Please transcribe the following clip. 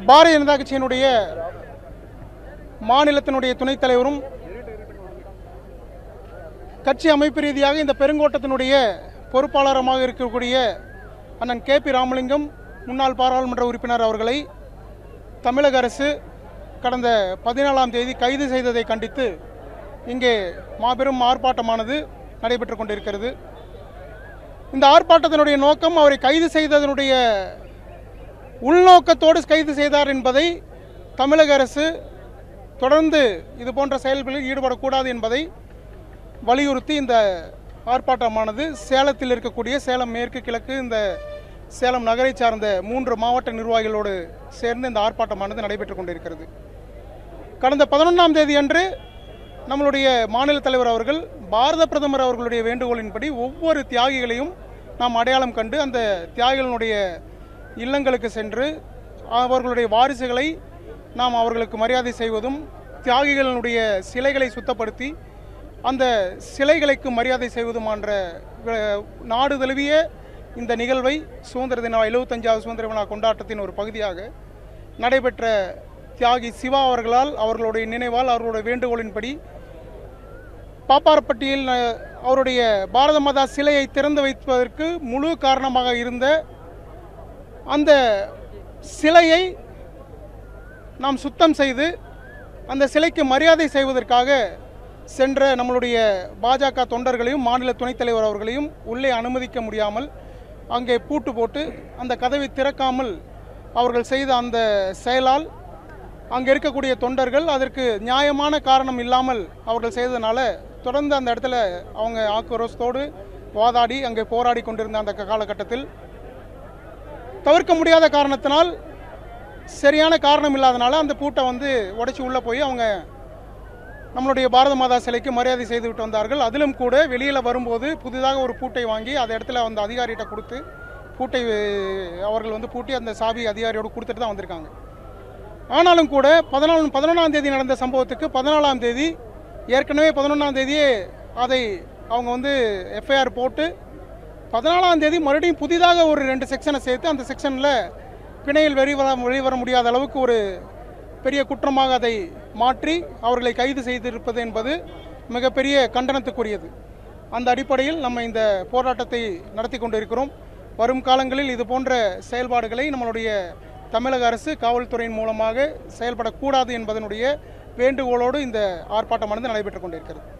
பாரதிய ஜனதா கட்சியினுடைய மாநிலத்தினுடைய துணைத் தலைவரும் கட்சி அமைப்பு ரீதியாக இந்த பெருங்கோட்டத்தினுடைய பொறுப்பாளருமாக இருக்கக்கூடிய அண்ணன் கே பி ராமலிங்கம் முன்னாள் பாராளுமன்ற உறுப்பினர் அவர்களை தமிழக அரசு கடந்த பதினாலாம் தேதி கைது செய்ததை கண்டித்து இங்கே மாபெரும் ஆர்ப்பாட்டமானது நடைபெற்று கொண்டிருக்கிறது இந்த ஆர்ப்பாட்டத்தினுடைய நோக்கம் அவரை கைது செய்ததனுடைய உள்நோக்கத்தோடு கைது செய்தார் என்பதை தமிழக அரசு தொடர்ந்து இது போன்ற செயல்களில் ஈடுபடக்கூடாது என்பதை வலியுறுத்தி இந்த ஆர்ப்பாட்டமானது சேலத்தில் இருக்கக்கூடிய சேலம் மேற்கு கிழக்கு இந்த சேலம் நகரை சார்ந்த மூன்று மாவட்ட நிர்வாகிகளோடு சேர்ந்து இந்த ஆர்ப்பாட்டமானது நடைபெற்றுக் கொண்டிருக்கிறது கடந்த பதினொன்றாம் தேதி அன்று நம்மளுடைய மாநில தலைவர் அவர்கள் பாரத பிரதமர் அவர்களுடைய வேண்டுகோளின்படி ஒவ்வொரு தியாகிகளையும் நாம் அடையாளம் கண்டு அந்த தியாகிகளுடைய இல்லங்களுக்கு சென்று அவர்களுடைய வாரிசுகளை நாம் அவர்களுக்கு மரியாதை செய்வதும் தியாகிகளினுடைய சிலைகளை சுத்தப்படுத்தி அந்த சிலைகளுக்கு மரியாதை செய்வதுமான்ற அஹ், நாடு தழுவிய இந்த நிகழ்வை சுதந்திர தின எழுபத்தஞ்சாவது சுதந்திர விழா கொண்டாட்டத்தின் ஒரு பகுதியாக நடைபெற்ற தியாகி சிவா அவர்களால் அவர்களுடைய நினைவால் அவர்களுடைய வேண்டுகோளின்படி பாப்பாரப்பட்டியில் அஹ், அவருடைய பாரத மாதா சிலையை திறந்து வைப்பதற்கு முழு காரணமாக இருந்த அந்த சிலையை நாம் சுத்தம் செய்து அந்த சிலைக்கு மரியாதை செய்வதற்காக சென்ற நம்மளுடைய பாஜக தொண்டர்களையும் மாநில துணைத் தலைவர் அவர்களையும் உள்ளே அனுமதிக்க முடியாமல் அங்கே பூட்டு போட்டு அந்த கதவை திறக்காமல் அவர்கள் செய்த அந்த செயலால் அங்கே இருக்கக்கூடிய தொண்டர்கள் அதற்கு நியாயமான காரணம் இல்லாமல் அவர்கள் செய்ததுனால தொடர்ந்து அந்த இடத்துல அவங்க ஆக்ரோஷத்தோடு வாதாடி அங்கே போராடி கொண்டிருந்த அந்த காலகட்டத்தில் தவிர்க்க முடியாத காரணத்தினால் சரியான காரணம் இல்லாதனால அந்த பூட்டை வந்து உடைச்சி உள்ளே போய் அவங்க நம்மளுடைய பாரத மாதா சிலைக்கு மரியாதை செய்து விட்டு வந்தார்கள் அதிலும் கூட வெளியில் வரும்போது புதிதாக ஒரு பூட்டை வாங்கி அந்த இடத்துல அந்த அதிகாரிகிட்ட கொடுத்து பூட்டை அஹ், அவர்கள் வந்து பூட்டி அந்த சாவி அதிகாரியோடு கொடுத்துட்டு தான் வந்திருக்காங்க ஆனாலும் கூட பதினாலு பதினொன்றாம் தேதி நடந்த சம்பவத்துக்கு பதினாலாம் தேதி ஏற்கனவே பதினொன்றாம் தேதியே அதை அவங்க வந்து எஃப்ஐஆர் போட்டு பதினாலாம் தேதி மறுபடியும் புதிதாக ஒரு ரெண்டு செக்ஷனை சேர்த்து அந்த செக்ஷனில் பிணையில் வெளிவர வெளிவர முடியாத அளவுக்கு ஒரு பெரிய குற்றமாக அதை மாற்றி அவர்களை கைது செய்திருப்பது என்பது மிகப்பெரிய கண்டனத்துக்குரியது அந்த அடிப்படையில் நம்ம இந்த போராட்டத்தை நடத்தி கொண்டிருக்கிறோம் வரும் காலங்களில் இது போன்ற செயல்பாடுகளை நம்மளுடைய தமிழக அரசு காவல்துறையின் மூலமாக செயல்படக்கூடாது என்பதனுடைய வேண்டுகோளோடு இந்த ஆர்ப்பாட்டமானது நடைபெற்றுக் கொண்டிருக்கிறது